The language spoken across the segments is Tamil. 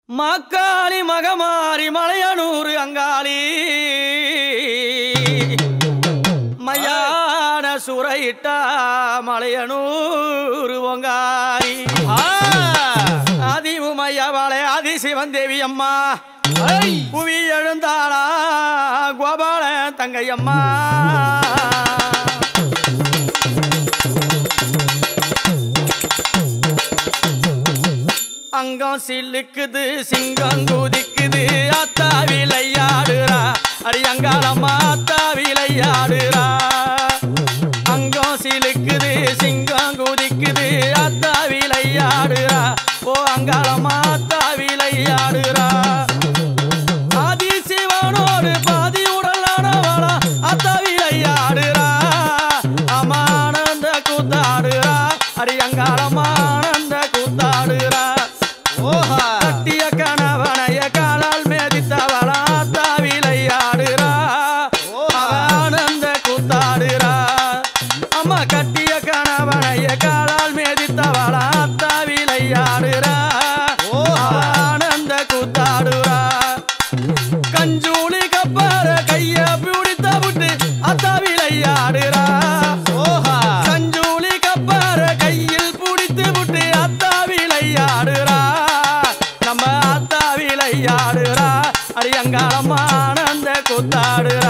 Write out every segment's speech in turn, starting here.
மாக்காளி மகமாரி மலையனூர் அங்காளி மயான சுரையிட்டா மலையனூர் ஒங்காரி அதிவுமையவளை ஆதி சிவந்தேவி அம்மா புவி எழுந்தாளா கோபால தங்கையம்மா அங்கம் சில்லுக்குது சிங்கம் குதிக்குது அத்தா விளையாடுறா அடி அங்காளம்மா அத்தா விளையாடுறா அங்கம் சிலுக்குது சிங்கம் குதிக்குது அத்தா விளையாடுறா ஓ அங்காளம்மா அத்தா விளையாடுறா ஆதி சிவனோடு பாதி உடலானவளா அத்தா விளையாடுறா அமானந்த கூத்தாடுறா அடி அங்காளமானந்த கூத்தாடுறா கட்டிய கணவனைய காலால் மேதித்தவளா அத்தா விளையாடுறா ஆனந்த கூத்தாடுறா அம்மா கட்டிய கணவனைய காலால் மேதித்தவளா அத்தா விளையாடுறா ஆனந்த கூத்தாடுறா கஞ்சூலி கப்பார கைய பிடித்த விட்டு அத்தா விளையாடுறா கஞ்சூலி கப்பார கையில் பிடித்து விட்டு அத்தா விளையாடுறா நம்ம அத்தா விளையாடுறா அடியங்காலம்மா ஆனந்த கூத்தாடுறா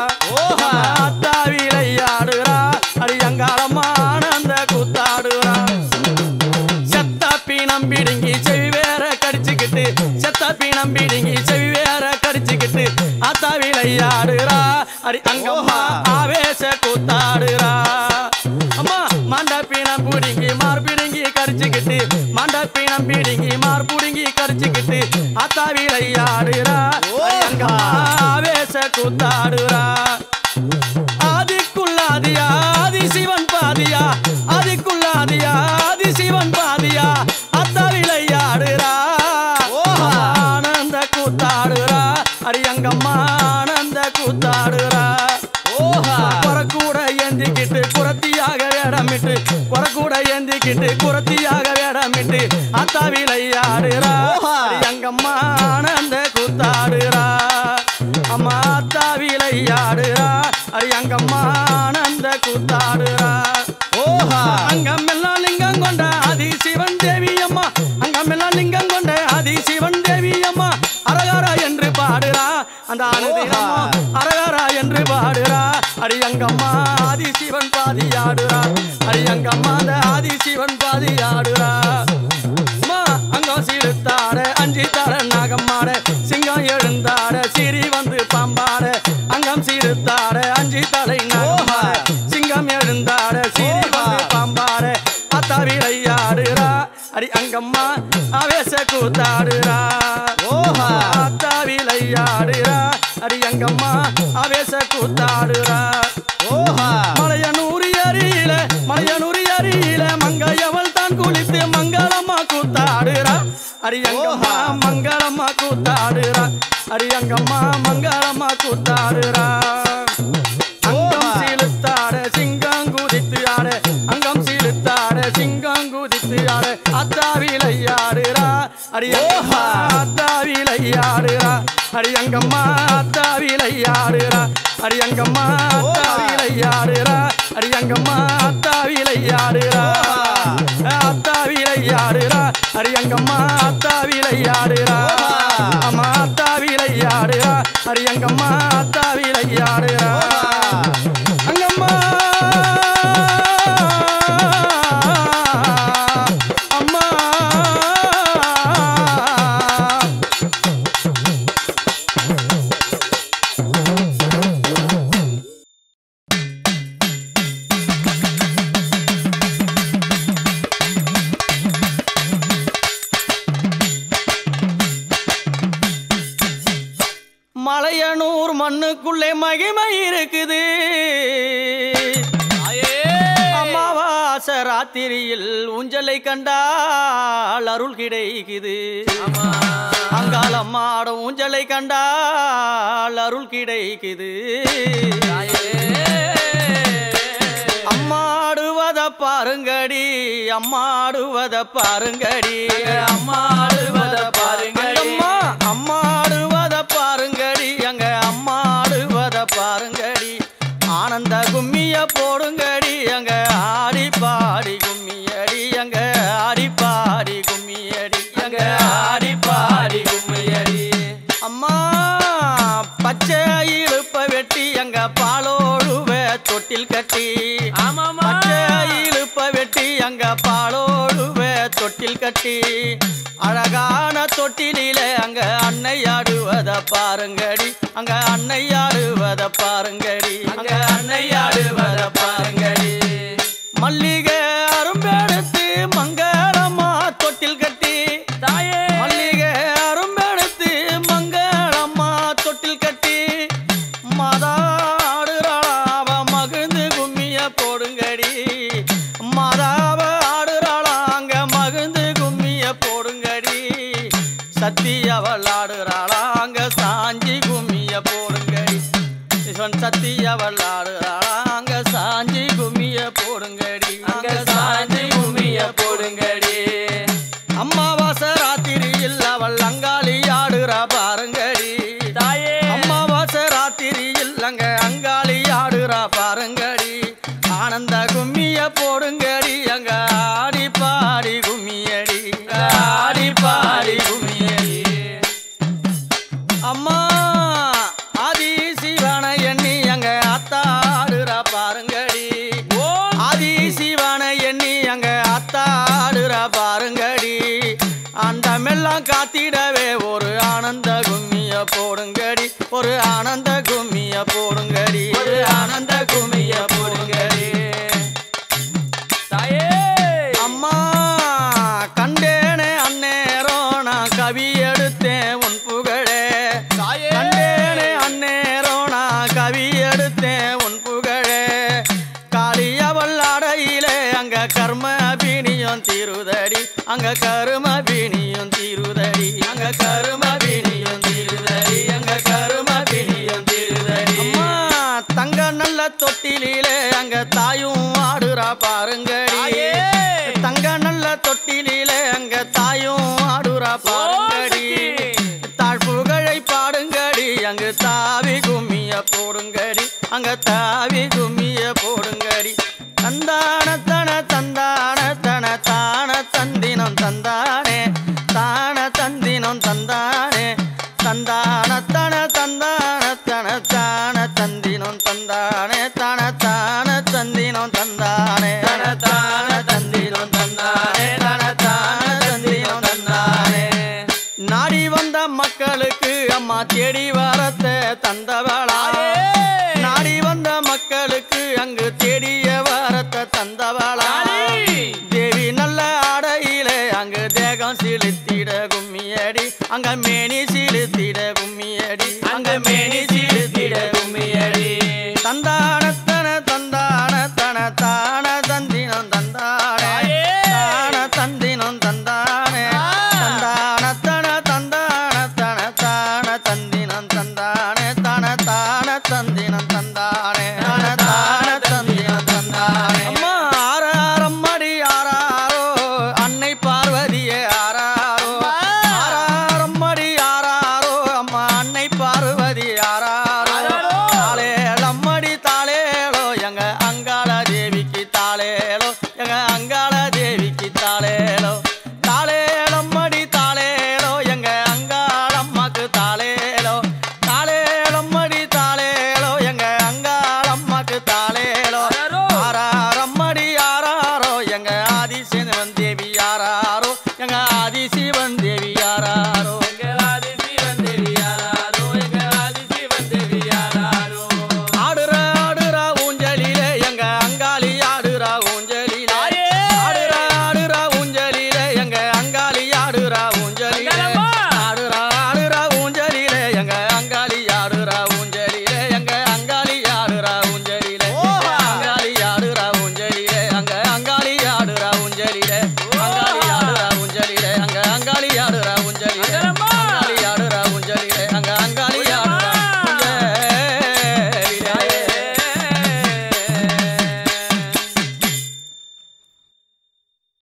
அத்தா விளையாடுறா அடியங்காலம்மா ஆனந்த கூத்தாடுறா செத்த பீனம் பிடுங்கி செவி வேற கடிச்சுக்கிட்டு செத்த பீனம் பிடுங்கி செவி வேற கடிச்சுக்கிட்டு அத்தா விளையாடுறா அடி அங்கம்மா ஆவேச கூத்தாடுறா அம்மா மாண்ட பீனம் பிடுங்கி மார் பிடுங்கி கடிச்சுக்கிட்டு மாண்ட பீனம் பிடுங்கி மார் பிடுங்கி கடிச்சுக்கிட்டு அத்தா விளையாடுறா அடி அங்கம்மா ஆவேச கூத்தாடுறா ஆதிக்குள்ளாதியா ஆதி சிவன் பாதியா ஆதிக்குள்ளாதியா ஆதி சிவன் பாதியா அத்த விளையாடுறா ஆனந்த கூத்தாடுறா அரியங்கம்மா ஆனந்த கூத்தாடுறா குறக்கூட ஏந்திக்கிட்டு குரத்தியாக வேடமிட்டு குறக்கூட ஏந்திக்கிட்டு குரத்தியாக வேடமிட்டு அத்த விளையாடுறா அரியங்கம்மா ஆனந்த கூத்தாடுறா அம்மா அத்தா விளையாடுறா அரியங்கம்மா ஆனந்த கூத்தாடுறா அங்கமெல்லாம் லிங்கம் கொண்ட ஆதி சிவன் தேவி அம்மா அங்கமெல்லாம் லிங்கம் கொண்ட ஆதி சிவன் தேவி அம்மா அரகாரா என்று பாடுறா அந்த அனுதினமும் அரகாரா என்று பாடுறா அரியங்கம்மா ஆதி சிவன் பாதியாடுறா அரியங்கம்மா அந்த ஆதி சிவன் பாதியாடுறா அம்மா அங்கம் சீருத்தாட அஞ்சி தர நாகம்மாட சிங்கம் எழுந்தாட சிரி வந்து பாம்பாட அங்கம் சீருத்தாட அஞ்சி தலை நாகம்மாட சிங்கம் எழுந்தாட சிரி வந்து பாம்பாட அத்தா விளையாடுறா அடி அங்கம்மா ஆவேச கூத்தாடுறா அத்தா விளையாடுறா அடி அங்கம்மா ஆவேச கூத்தாடுறா மலையனூர் அருகில மலையனூர் அருகில மங்கையவள் தான் குளித்து மங்களம்மா கூத்தாடுறா அரியங்கம்மா மங்களம்மா கூத்தாடுறா அரியங்கம்மா மங்களம்மா கூத்தாடுறா அங்கம் சீலுத்தாட சிங்கம் குதித்து ஆட அங்கம் சீலுத்தாட சிங்கம் குதித்து ஆட அத்தா விளையாடுறா அரியங்கம்மா அத்தா விளையாடுறா அரியங்கம்மா அத்தா விளையாடுறா அரியங்கம்மா அத்தா விளையாடுறா அரியங்கம்மா அத்தா விளையாடுறா அத்தா விளையாடுறா அரியங்கம்மா அத்தா விளையாடுறா அம்மா அத்தா விளையாடுறா அரியங்கம்மா அத்தா விளையாடுறா அங்கம்மா அம்மா மலையனூர் மண்ணுக்குள்ளே மகிமை இருக்குது அமாவாசை ராத்திரியில் ஊஞ்சலை கண்டால் அருள் கிடைக்குது அங்காளம்மாடும் ஊஞ்சலை கண்டால் அருள் கிடைக்குது அம்மாடுவத பாருங்கடி அம்மாடுவத பாருங்கடி அம்மாடுவத பாருங்கடி ஆடி பாடி கும்மியடி அம்மா பச்சை இழுப்ப வெட்டி அங்க பாலோடுவ தொட்டில் கட்டி ஆமாமா பச்சை இழுப்ப வெட்டி அங்க பாலோடுவ தொட்டில் கட்டி அழகான தொட்டிலே அங்க அன்னை ஆடுவத பாருங்கடி அங்க அன்னை ஆடுவத பாருங்கடி அங்க அன்னை ஆடுவத பாருங்கடி மல்லிகை அரும்பெடுத்து மங்களமா தொட்டில் கட்டி தாயே மல்லிகை அரும்பெடுத்து மங்களம்மா தொட்டில் கட்டி மதாடுறாளாவ மகிழ்ந்து கும்மிய போடுங்கடி மதாவ ஆடுறாளாங்க மகிழ்ந்து கும்மிய போடுங்கடி சத்தி அவள் ஆடுறாளாங்க சாஞ்சி கும்மிய போடுங்கடி இவன் சத்தி அவள் ஆடுறாளாங்க சாஞ்சி கும்மிய போடுங்கடி அங்க சாஞ்சி கும்மிய போடுங்கடி அம்மாவாசை ராத்திரியில் அவள் அங்காளி ஆடுறா பாருங்கடி தாயே அம்மாவாசை ராத்திரியில் அங்க அங்காளி ஆடுறா பாருங்கடி ஆனந்த கும்மிய போடுங்கடி அங்க ஆடி பாடி கும்மியடி அங்க ஆடி பாடி கும்மியடி அம்மா ஆதி சிவனை எண்ணி அங்க அத்தாடுறா பாருங்கடி ஓ ஆதி சிவனை எண்ணி அங்க அத்தாடுறா பாருங்கடி அந்த மெல்லாம் காத்திடவே ஒரு ஆனந்த கும்மிய போடுங்கடி ஒரு ஆனந்த கும்மிய போடுங்கடி ஒரு ஆனந்த கும்மிய போடுங்கடி தாயே அம்மா கண்டேனே அந்நேரம் நான் கவி எடுத்தேன் உன் புகழே தாயே கண்டேனே அந்நேரம் நான் கவி எடுத்தேன் உன் புகழே காளியவள் அடையிலே அங்க கர்ம பீனியும் தீருதடி அங்க கரும பீனியும் தீருதடி அங்க கரும பீனியும் தீருதடி அங்க கரும பீனியும் தீருதடி அம்மா தங்க நல்ல தொட்டிலே அங்க தாயும் ஆடுறா பாருங்கடி தாயே. தங்க நல்ல தொட்டிலே அங்க தாயும் ஆடுறா பாருங்கடி சக்தி. தாழ் புகழை பாடுங்கடி அங்கு தாவி கும்மிய போடுங்கடி அங்க தாவி கும்மிய போடுங்கடி தந்தான தன தந்தான தன தான தந்தினம் தந்தானே தான தந்தினம் தந்தானே தந்தான தன தந்தான தன தான தந்தினம் தந்தானே தன தான தந்தினம் தந்தானே தன தான தந்தினம் தந்தானே தன தான தந்தினம் தந்தானே நாடி வந்த மக்களுக்கு அம்மா தேடி வரத்தை தந்தவளாயே நாடி வந்த மக்களுக்கு அங்கு தேடிய வரத்தை தந்தவளாயே தேவி நல்ல ஆடையிலே அங்கு தேகம் சிலுத்திட கும்மியடி அங்க மேனி சிலுத்திட கும்மியடி அங்க மேனி சிலுத்திட கும்மியடி தந்தான தன தந்தான தன தான தந்தினம் தந்தானே தான தந்தினம் தந்தானே தந்தான தன தந்தான தன தான தந்தினம் தந்தானே தன தான தந்தினம் தந்தானே தன தான தந்தினம் தந்தானே அம்மா ஆறாரம் அடி ஆறாரோ அன்னை பார்வதியே ஆறாரோ ஆறாரம் அடி ஆறாரோ அம்மா அன்னை பார்வதி ஆறாரோ தாளேலம் அடி தாளேலோ எங்க அங்காள தேவிக்கு தாளேலோ எங்க அங்காள தேவிக்கு தாளேலோ தாளேலம் அடி தாளேலோ எங்க அங்காளம்மாக்கு தாளேலோ தாளேலம் அடி தாளேலோ எங்க அங்காளம்மாக்கு தாளேலோ ஆறாரம் அடி ஆறாரோ எங்க ஆதிசிவன் தேவி ஆறாரோ எங்க ஆதிசிவன் தேவி